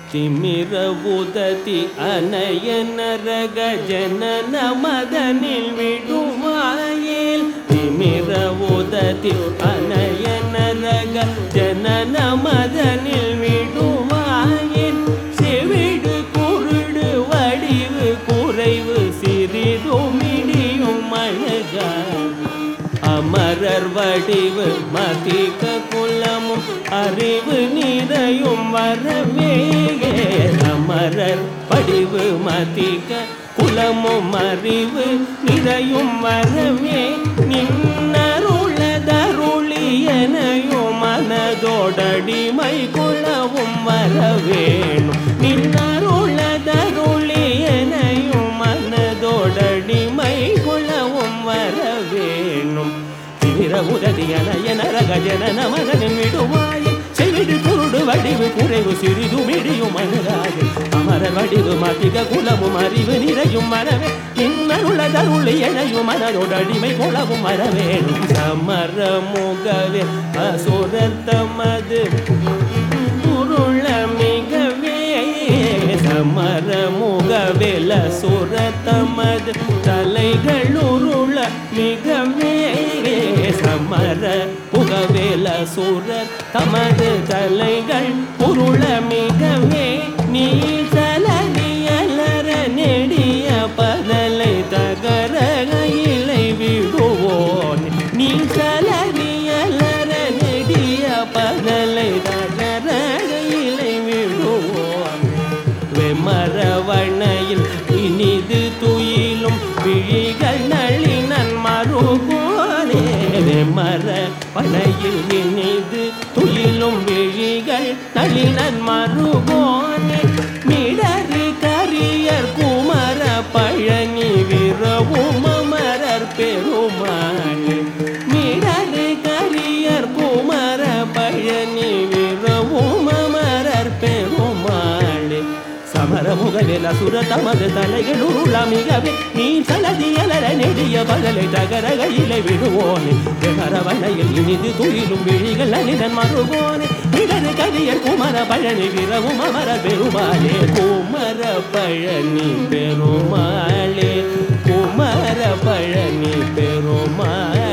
திமிர உததி அனயனரக ஜனன மதனில் விடுவாயில் திமிர உததி அனயனரக ஜனன மதனில் விடுவாயில் செவிடு குருடு வடிவு குறைவு சிறிதும் இடியும் அழகாய் அமரர் வடிவு மதிக்க குலமும் அறிவு நிறையும் வரவே அமரர் வடிவு மதிக்க குலமும் அறிவு நிறையும் வரவே நின்னருளதருளி எனையும் மனதோடடிமை குலவும் வரவேணும் நின்னருளதருளி எனையும் மனதோடடிமை குலவும் வரவேணும் திமிர உததியன எனரக ஜனன மகனின் விடுவாய் செவிடு குருடு வடிவு குறைவு சிறிது மிடியும் அணுகாது அமரர் வடிவு மதிக குலமும் அறிவு நிறையும் மரவே இன்னருள தருளி எனையும் மனதோடு அடிமை குலவும் மரவேணும் சமர முகவே அசுரர் தமது குருள மிகவே சமர முகவேல சுர தமது தலைகள் உருள மிகவே சமர புகவேல சுரர் தமது தலைகள் உருள மிகவே நீ சலனியலர நெடிய பதலை தகர இலை விடுவோன் நீ சலனியலர நெடிய பதலை தகர இலை விடுவோன் வெமரவணையில் இனிது துயிலும் விழிகள் நளினன் மறுபோனே வெமர வணையில் இனிது துயிலும் விழிகள் நளினன் மறுபோனே மிடறு கரியர் குமர பழனி விரவும் அமரர் பெருமானே மிடறு கரியர் குமர பழனி விரவும் அமரர் பெருமாளே சமரமுகவேல சுர தமது தலைகள் உருளாமிகவே நீ சலதியலர நெடிய பகலை தகரகையிலே விடுவோனே வெமரவணையில் இனிது துயிலும் விழிகள் அனிதன் மறுவோனே இடது கரியர் குமர பழனி விரவும் அமர பெருமாளே குமர பழனி பெருமாளே குமர பழனி பெருமாளே